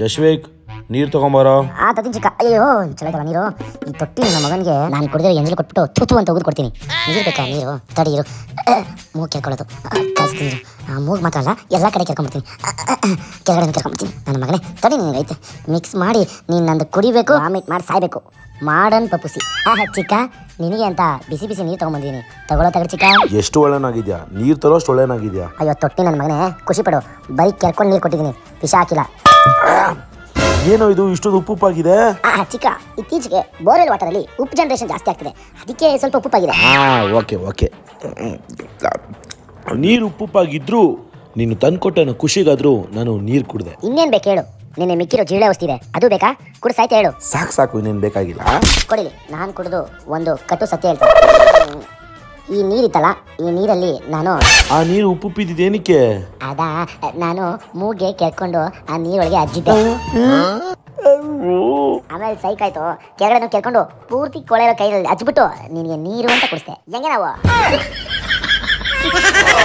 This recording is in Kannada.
ಯಶ್ವೇಕ್ ನೀರು ತಗೊಂಬಾರೋ ಆ ತತ್ತಿನ ಚಿಕ್ಕ ಅಯ್ಯೋ ಚಲೋ ಐತಲ್ಲ ನೀರು ಈ ತೊಟ್ಟಿ ನನ್ನ ಮಗನಿಗೆ ನಾನು ಕುಡಿದ್ರೆ ಎಂಜಲು ಕೊಟ್ಬಿಟ್ಟು ತುತು ಅಂತ ಉಗಿದು ಕೊಡ್ತೀನಿ ನೀರು ಬೇಕಾ ನೀರು ತಡಿ ಇರು ಮೂಗು ಕೇಳ್ಕೊಳ್ಳೋದು ಕಳಿಸ್ತೀನಿ ಆ ಮೂಗು ಮಾತ್ರ ಅಲ್ಲ ಎಲ್ಲ ಕಡೆ ಕೇಳ್ಕೊಂಬಿಡ್ತೀನಿ ಕೆಳಗಡೆ ಕೇಳ್ಕೊಂಬಿಡ್ತೀನಿ ನನ್ನ ಮಗನೇ ತಡಿ ನಿನಗೆ ಐತೆ ಮಿಕ್ಸ್ ಮಾಡಿ ನೀನು ನಂದು ಕುಡಿಬೇಕು ವಾಮಿಟ್ ಮಾಡಿ ಸಾಯ್ಬೇಕು ಮಾಡನ್ ಪಪ್ಪುಸಿ ಆಹ್ ಚಿಕ್ಕ ನಿನಗೆ ಅಂತ ಬಿಸಿ ಬಿಸಿ ನೀರು ತೊಗೊಂಬಂದಿದ್ದೀನಿ ತಗೊಳ್ಳೋ ತಗಡಿ ಚಿಕ್ಕ ಎಷ್ಟು ಒಳ್ಳೆನಾಗಿದ್ಯಾ ನೀರು ತರೋ ಅಷ್ಟು ಒಳ್ಳೆನಾಗಿದ್ಯಾ ಅಯ್ಯೋ ತೊಟ್ಟಿ ನನ್ನ ಮಗನೇ ಖುಷಿ ಪಡು ಬರೀ ಕೆರ್ಕೊಂಡು ನೀರು ಕೊಟ್ಟಿದ್ದೀನಿ ವಿಷ ಹಾಕಿಲ್ಲ ಏನೋ ಇದು ಇಷ್ಟೊಂದು ಉಪ್ಪುಪ್ಪಾಗಿದೆ ಆ ಚಿಕ್ಕ ಇತ್ತೀಚೆಗೆ ಬೋರ್ವೆಲ್ ವಾಟರಲ್ಲಿ ಉಪ್ಪು ಜನರೇಷನ್ ಜಾಸ್ತಿ ಆಗ್ತಿದೆ ಅದಕ್ಕೆ ಸ್ವಲ್ಪ ಉಪ್ಪುಪ್ಪಾಗಿದೆ ಹಾಂ ಓಕೆ ಓಕೆ ನೀರು ಉಪ್ಪುಪ್ಪಾಗಿದ್ರು ನೀನು ತಂದ್ಕೊಟ್ಟ ಅನ್ನೋ ಖುಷಿಗಾದ್ರೂ ನಾನು ನೀರು ಕುಡ್ದೆ ಇನ್ನೇನ್ ಬೇಕು ಹೇಳು ನಿನ್ನೆ ಮಿಕ್ಕಿರೋ ಜಿರಳೆ ಔಷಧಿ ಇದೆ ಅದು ಬೇಕಾ ಕುಡ್ ಸಾಯ್ತ ಹೇಳು ಸಾಕು ಸಾಕು ಇನ್ನೇನು ಬೇಕಾಗಿಲ್ಲ ಕೊಡಿಲಿ ನಾನು ಕುಡಿದು ಒಂದು ಕಟ್ಟು ಸತ್ಯ ಹೇಳ್ತೀನಿ ಈ ನೀರಿತ್ತಲ್ಲ ಈ ನೀರಲ್ಲಿ ನಾನು ಆ ನೀರು ಉಪ್ಪುಪ್ಪಿದ್ದೇನಕ್ಕೆ ಅದ ನಾನು ಮೂಗೆ ಕೆರ್ಕೊಂಡು ಆ ನೀರೊಳಗೆ ಅಜ್ಜಿದ್ದೆ ಆಮೇಲೆ ಸೈಕ್ ಆಯ್ತು ಕೆಳಗಡೆ ಕೆರ್ಕೊಂಡು ಪೂರ್ತಿ ಕೊಳೆರೋ ಕೈಯಲ್ಲಿ ಅಜ್ಬಿಟ್ಟು ನಿನಗೆ ನೀರು ಅಂತ ಕುಡಿಸ್ದೆ ಹೆಂಗೆ ನಾವು